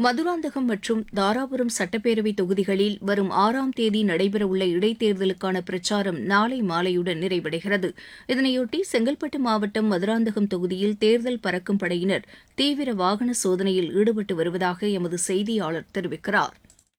மதுராந்தகம் மற்றும் தாராபுரம் சட்டப்பேரவை தொகுதிகளில் வரும் ஆறாம் தேதி நடைபெறவுள்ள இடைத்தேர்தலுக்கான பிரச்சாரம் நாளை மாலையுடன் நிறைவடைகிறது இதனையொட்டி செங்கல்பட்டு மாவட்டம் மதுராந்தகம் தொகுதியில் தேர்தல் பறக்கும் படையினர் தீவிர வாகன சோதனையில் ஈடுபட்டு வருவதாக எமது செய்தியாளர் தெரிவிக்கிறார்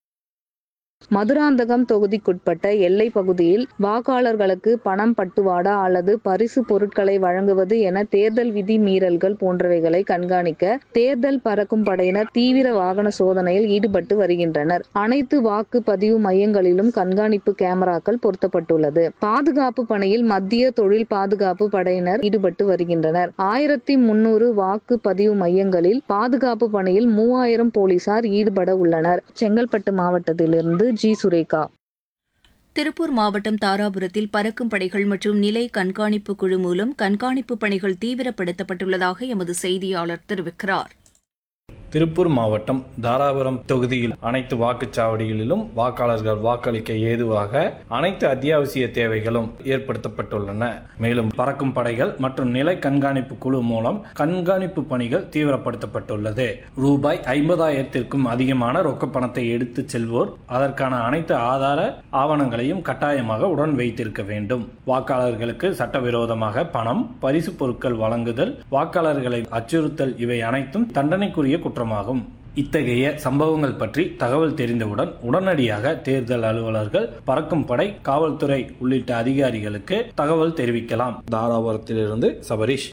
மதுராந்தகம் தொகுதிக்குட்பட்ட எல்லை பகுதியில் வாக்காளர்களுக்கு பணம் பட்டுவாடா அல்லது பரிசு பொருட்களை வழங்குவது என தேர்தல் விதி மீறல்கள் போன்றவைகளை கண்காணிக்க தேர்தல் பறக்கும் படையினர் தீவிர வாகன சோதனையில் ஈடுபட்டு வருகின்றனர் அனைத்து வாக்கு பதிவு மையங்களிலும் கண்காணிப்பு கேமராக்கள் பொருத்தப்பட்டுள்ளது பாதுகாப்பு பணியில் மத்திய தொழில் பாதுகாப்பு படையினர் ஈடுபட்டு வருகின்றனர் ஆயிரத்தி முன்னூறு வாக்கு பதிவு மையங்களில் பாதுகாப்பு பணியில் மூவாயிரம் போலீசார் ஈடுபட உள்ளனர் செங்கல்பட்டு மாவட்டத்திலிருந்து ஜி சுரேகா திருப்பூர் மாவட்டம் தாராபுரத்தில் பறக்கும் படைகள் மற்றும் நிலை கண்காணிப்பு குழு மூலம் கண்காணிப்பு பணிகள் தீவிரப்படுத்தப்பட்டுள்ளதாக எமது செய்தியாளர் தெரிவிக்கிறார் திருப்பூர் மாவட்டம் தாராபுரம் தொகுதியில் அனைத்து வாக்குச்சாவடிகளிலும் வாக்காளர்கள் வாக்களிக்க ஏதுவாக அனைத்து அத்தியாவசிய தேவைகளும் ஏற்படுத்தப்பட்டுள்ளன மேலும் பறக்கும் படைகள் மற்றும் நிலை கண்காணிப்பு குழு மூலம் கண்காணிப்பு பணிகள் தீவிரப்படுத்தப்பட்டுள்ளது ரூபாய் ஐம்பதாயிரத்திற்கும் அதிகமான ரொக்க பணத்தை எடுத்துச் செல்வோர் அதற்கான அனைத்து ஆதார ஆவணங்களையும் கட்டாயமாக உடன் வைத்திருக்க வேண்டும் வாக்காளர்களுக்கு சட்டவிரோதமாக பணம் பரிசு பொருட்கள் வழங்குதல் வாக்காளர்களை அச்சுறுத்தல் இவை அனைத்தும் தண்டனைக்குரிய குற்றம் குற்றமாகும் இத்தகைய சம்பவங்கள் பற்றி தகவல் தெரிந்தவுடன் உடனடியாக தேர்தல் அலுவலர்கள் பறக்கும் படை காவல்துறை உள்ளிட்ட அதிகாரிகளுக்கு தகவல் தெரிவிக்கலாம் தாராபுரத்திலிருந்து சபரீஷ்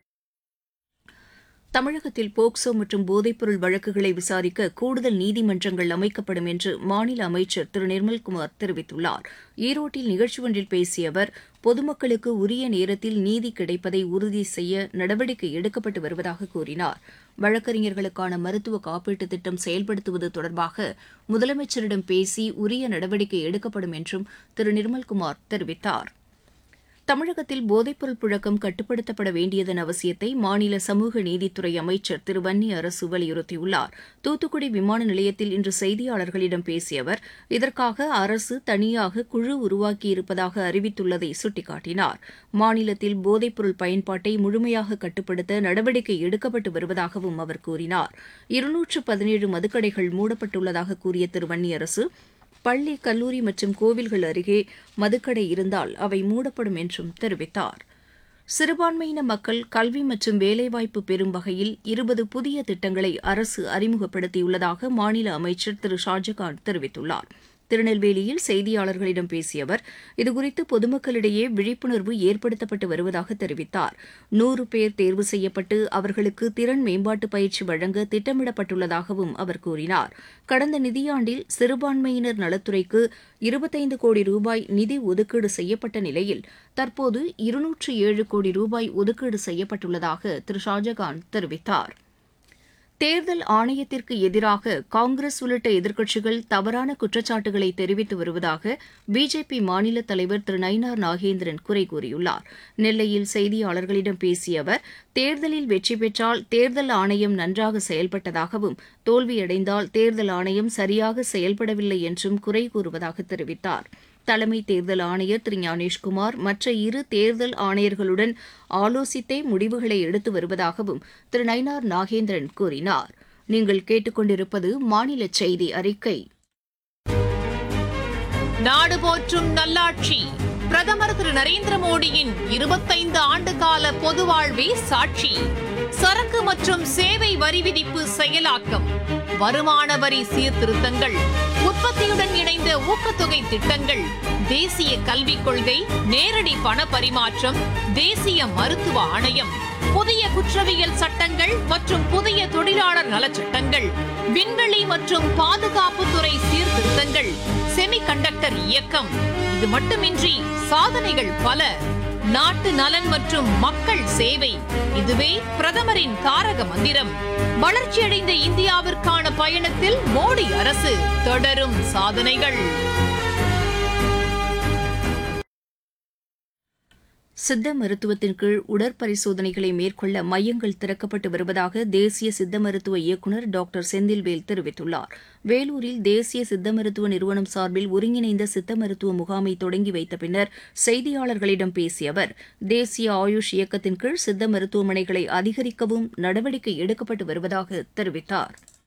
தமிழகத்தில் போக்சோ மற்றும் போதைப்பொருள் வழக்குகளை விசாரிக்க கூடுதல் நீதிமன்றங்கள் அமைக்கப்படும் என்று மாநில அமைச்சர் திரு நிர்மல்குமார் தெரிவித்துள்ளார் ஈரோட்டில் நிகழ்ச்சி ஒன்றில் பேசிய அவர் பொதுமக்களுக்கு உரிய நேரத்தில் நீதி கிடைப்பதை உறுதி செய்ய நடவடிக்கை எடுக்கப்பட்டு வருவதாக கூறினார் வழக்கறிஞர்களுக்கான மருத்துவ காப்பீட்டுத் திட்டம் செயல்படுத்துவது தொடர்பாக முதலமைச்சரிடம் பேசி உரிய நடவடிக்கை எடுக்கப்படும் என்றும் திரு நிர்மல்குமார் தெரிவித்தார் தமிழகத்தில் போதைப்பொருள் புழக்கம் கட்டுப்படுத்தப்பட வேண்டியதன் அவசியத்தை மாநில சமூக நீதித்துறை அமைச்சர் திரு வன்னி அரசு வலியுறுத்தியுள்ளார் தூத்துக்குடி விமான நிலையத்தில் இன்று செய்தியாளர்களிடம் பேசிய அவர் இதற்காக அரசு தனியாக குழு உருவாக்கியிருப்பதாக அறிவித்துள்ளதை சுட்டிக்காட்டினார் மாநிலத்தில் போதைப்பொருள் பயன்பாட்டை முழுமையாக கட்டுப்படுத்த நடவடிக்கை எடுக்கப்பட்டு வருவதாகவும் அவர் கூறினார் இருநூற்று பதினேழு மதுக்கடைகள் மூடப்பட்டுள்ளதாக கூறிய திரு வன்னியரசு பள்ளி கல்லூரி மற்றும் கோவில்கள் அருகே மதுக்கடை இருந்தால் அவை மூடப்படும் என்றும் தெரிவித்தார் சிறுபான்மையின மக்கள் கல்வி மற்றும் வேலைவாய்ப்பு பெறும் வகையில் இருபது புதிய திட்டங்களை அரசு அறிமுகப்படுத்தியுள்ளதாக மாநில அமைச்சர் திரு ஷாஜகான் தெரிவித்துள்ளார் திருநெல்வேலியில் செய்தியாளர்களிடம் பேசிய அவர் இதுகுறித்து பொதுமக்களிடையே விழிப்புணர்வு ஏற்படுத்தப்பட்டு வருவதாக தெரிவித்தார் நூறு பேர் தேர்வு செய்யப்பட்டு அவர்களுக்கு திறன் மேம்பாட்டு பயிற்சி வழங்க திட்டமிடப்பட்டுள்ளதாகவும் அவர் கூறினார் கடந்த நிதியாண்டில் சிறுபான்மையினர் நலத்துறைக்கு இருபத்தைந்து கோடி ரூபாய் நிதி ஒதுக்கீடு செய்யப்பட்ட நிலையில் தற்போது இருநூற்று ஏழு கோடி ரூபாய் ஒதுக்கீடு செய்யப்பட்டுள்ளதாக திரு ஷாஜகான் தெரிவித்தார் தேர்தல் ஆணையத்திற்கு எதிராக காங்கிரஸ் உள்ளிட்ட எதிர்க்கட்சிகள் தவறான குற்றச்சாட்டுகளை தெரிவித்து வருவதாக பிஜேபி மாநில தலைவர் திரு நயினார் நாகேந்திரன் குறை கூறியுள்ளார் நெல்லையில் செய்தியாளர்களிடம் பேசிய அவர் தேர்தலில் வெற்றி பெற்றால் தேர்தல் ஆணையம் நன்றாக செயல்பட்டதாகவும் தோல்வியடைந்தால் தேர்தல் ஆணையம் சரியாக செயல்படவில்லை என்றும் குறை கூறுவதாக தெரிவித்தார் தலைமை தேர்தல் ஆணையர் திரு ஞானேஷ்குமார் மற்ற இரு தேர்தல் ஆணையர்களுடன் ஆலோசித்தே முடிவுகளை எடுத்து வருவதாகவும் திரு நயினார் நாகேந்திரன் கூறினார் நீங்கள் கேட்டுக்கொண்டிருப்பது மாநில செய்தி அறிக்கை நாடு போற்றும் நல்லாட்சி பிரதமர் திரு நரேந்திர மோடியின் இருபத்தைந்து ஆண்டு கால பொது வாழ்வே சாட்சி சரக்கு மற்றும் சேவை வரி விதிப்பு செயலாக்கம் வருமான வரி சீர்திருத்தங்கள் உற்பத்தியுடன் இணைந்த ஊக்கத்தொகை திட்டங்கள் தேசிய கல்விக் கொள்கை நேரடி பண பரிமாற்றம் தேசிய மருத்துவ ஆணையம் புதிய குற்றவியல் சட்டங்கள் மற்றும் புதிய தொழிலாளர் நலச்சட்டங்கள் விண்வெளி மற்றும் பாதுகாப்புத்துறை சீர்திருத்தங்கள் செமிகண்டக்டர் இயக்கம் இது மட்டுமின்றி சாதனைகள் பல நாட்டு நலன் மற்றும் மக்கள் சேவை இதுவே பிரதமரின் தாரக மந்திரம் வளர்ச்சியடைந்த இந்தியாவிற்கான பயணத்தில் மோடி அரசு தொடரும் சாதனைகள் சித்த மருத்துவத்தின் கீழ் உடற்பரிசோதனைகளை மேற்கொள்ள மையங்கள் திறக்கப்பட்டு வருவதாக தேசிய சித்த மருத்துவ இயக்குநர் டாக்டர் செந்தில்வேல் தெரிவித்துள்ளார் வேலூரில் தேசிய சித்த மருத்துவ நிறுவனம் சார்பில் ஒருங்கிணைந்த சித்த மருத்துவ முகாமை தொடங்கி வைத்த பின்னர் செய்தியாளர்களிடம் பேசிய அவர் தேசிய ஆயுஷ் இயக்கத்தின் கீழ் சித்த மருத்துவமனைகளை அதிகரிக்கவும் நடவடிக்கை எடுக்கப்பட்டு வருவதாக தெரிவித்தார்